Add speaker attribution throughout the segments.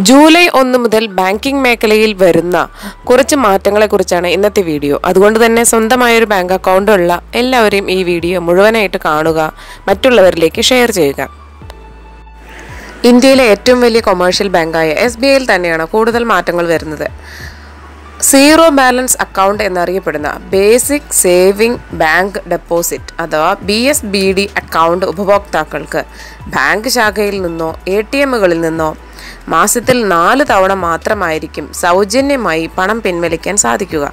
Speaker 1: July ഒന്ന് മുതൽ banking മേഖലയിൽ വരുന്ന കുറച്ച് മാറ്റങ്ങളെക്കുറിച്ചാണ് ഇന്നത്തെ വീഡിയോ അതുകൊണ്ട് തന്നെ സ്വന്തമായൊരു ബാങ്ക് അക്കൗണ്ട് ഉള്ള എല്ലാവരെയും ഈ വീഡിയോ മുഴുവനായിട്ട് കാണുക മറ്റുള്ളവരിലേക്ക് ഷെയർ ചെയ്യുക ഇന്ത്യയിലെ ഏറ്റവും വലിയ കൊമേഴ്ഷ്യൽ ബാങ്കായ എസ് ബി ഐയിൽ തന്നെയാണ് കൂടുതൽ മാറ്റങ്ങൾ വരുന്നത് സീറോ ബാലൻസ് അക്കൗണ്ട് എന്നറിയപ്പെടുന്ന ബേസിക് സേവിംഗ് ബാങ്ക് ഡെപ്പോസിറ്റ് അഥവാ B S B D account ഉപഭോക്താക്കൾക്ക് ബാങ്ക് ശാഖയിൽ നിന്നോ എ ടി എമ്മുകളിൽ നിന്നോ മാസത്തിൽ നാല് തവണ മാത്രമായിരിക്കും സൗജന്യമായി പണം പിൻവലിക്കാൻ സാധിക്കുക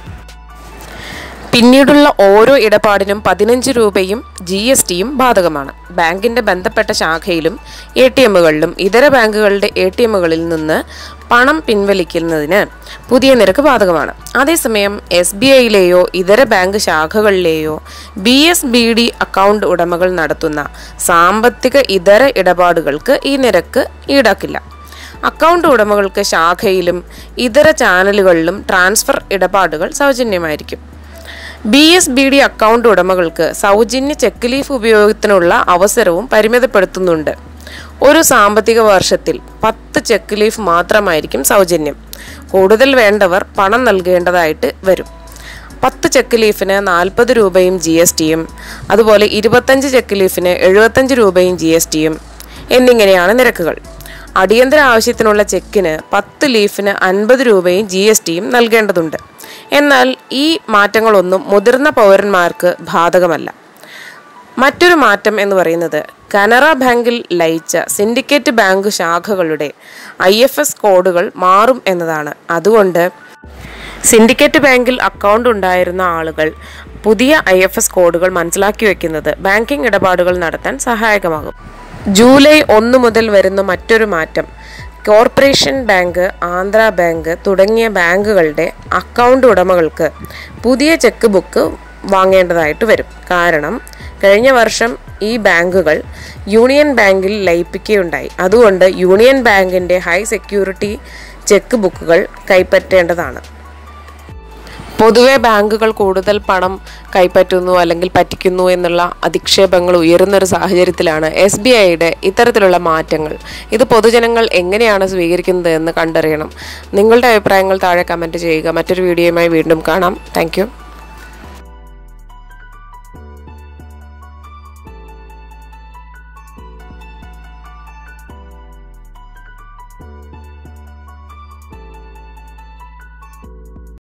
Speaker 1: പിന്നീടുള്ള ഓരോ ഇടപാടിനും പതിനഞ്ച് രൂപയും ജി എസ് ടിയും ബാധകമാണ് ബാങ്കിന്റെ ബന്ധപ്പെട്ട ശാഖയിലും എ ടി എമ്മുകളിലും ഇതര ബാങ്കുകളുടെ എ ടി എമ്മുകളിൽ നിന്ന് പണം പിൻവലിക്കുന്നതിന് പുതിയ നിരക്ക് ബാധകമാണ് അതേസമയം എസ് ബി ഐയിലെയോ ഇതര ബാങ്ക് ശാഖകളിലെയോ B S B D account ഉടമകൾ നടത്തുന്ന സാമ്പത്തിക ഇതര ഇടപാടുകൾക്ക് ഈ നിരക്ക് ഈടാക്കില്ല അക്കൗണ്ട് ഉടമകൾക്ക് ശാഖയിലും ഇതര ചാനലുകളിലും ട്രാൻസ്ഫർ ഇടപാടുകൾ സൗജന്യമായിരിക്കും B S B D account ഉടമകൾക്ക് സൗജന്യ ചെക്ക് ലീഫ് ഉപയോഗത്തിനുള്ള അവസരവും പരിമിതപ്പെടുത്തുന്നുണ്ട് ഒരു സാമ്പത്തിക വർഷത്തിൽ പത്ത് ചെക്ക് ലീഫ് മാത്രമായിരിക്കും സൗജന്യം കൂടുതൽ വേണ്ടവർ പണം നൽകേണ്ടതായിട്ട് വരും പത്ത് ചെക്ക് ലീഫിന് നാൽപ്പത് രൂപയും ജി എസ് ടിയും അതുപോലെ ഇരുപത്തഞ്ച് ചെക്ക് ലീഫിന് എഴുപത്തഞ്ച് രൂപയും ജി എസ് ടിയും എന്നിങ്ങനെയാണ് നിരക്കുകൾ അടിയന്തര ആവശ്യത്തിനുള്ള ചെക്കിന് പത്ത് ലീഫിന് അൻപത് രൂപയും ജി എസ് ടിയും നൽകേണ്ടതുണ്ട് എന്നാൽ ഈ മാറ്റങ്ങളൊന്നും മുതിർന്ന പൗരന്മാർക്ക് ബാധകമല്ല മറ്റൊരു മാറ്റം എന്ന് പറയുന്നത് കനറ ബാങ്കിൽ ലയിച്ച സിൻഡിക്കേറ്റ് ബാങ്ക് ശാഖകളുടെ ഐ എഫ് എസ് കോഡുകൾ മാറും എന്നതാണ് അതുകൊണ്ട് സിൻഡിക്കേറ്റ് ബാങ്കിൽ അക്കൗണ്ട് ഉണ്ടായിരുന്ന ആളുകൾ പുതിയ ഐ എഫ് എസ് കോഡുകൾ മനസ്സിലാക്കി വെക്കുന്നത് ബാങ്കിംഗ് ഇടപാടുകൾ നടത്താൻ സഹായകമാകും ജൂലൈ ഒന്ന് മുതൽ വരുന്ന മറ്റൊരു മാറ്റം കോർപ്പറേഷൻ ബാങ്ക് ആന്ധ്ര ബാങ്ക് തുടങ്ങിയ ബാങ്കുകളുടെ അക്കൗണ്ട് ഉടമകൾക്ക് പുതിയ ചെക്ക് ബുക്ക് വാങ്ങേണ്ടതായിട്ട് വരും കാരണം കഴിഞ്ഞ വർഷം ഈ ബാങ്കുകൾ യൂണിയൻ ബാങ്കിൽ ലയിപ്പിക്കുകയുണ്ടായി അതുകൊണ്ട് യൂണിയൻ ബാങ്കിൻ്റെ ഹൈ സെക്യൂരിറ്റി ചെക്ക് ബുക്കുകൾ കൈപ്പറ്റേണ്ടതാണ് പൊതുവെ ബാങ്കുകൾ കൂടുതൽ പണം കൈപ്പറ്റുന്നു അല്ലെങ്കിൽ പറ്റിക്കുന്നു എന്നുള്ള അധിക്ഷേപങ്ങൾ ഉയരുന്ന ഒരു സാഹചര്യത്തിലാണ് എസ് ബി ഐയുടെ ഇത്തരത്തിലുള്ള മാറ്റങ്ങൾ ഇത് പൊതുജനങ്ങൾ എങ്ങനെയാണ് സ്വീകരിക്കുന്നത് എന്ന് കണ്ടറിയണം നിങ്ങളുടെ അഭിപ്രായങ്ങൾ താഴെ കമൻറ്റ് ചെയ്യുക മറ്റൊരു വീഡിയോയുമായി വീണ്ടും കാണാം താങ്ക്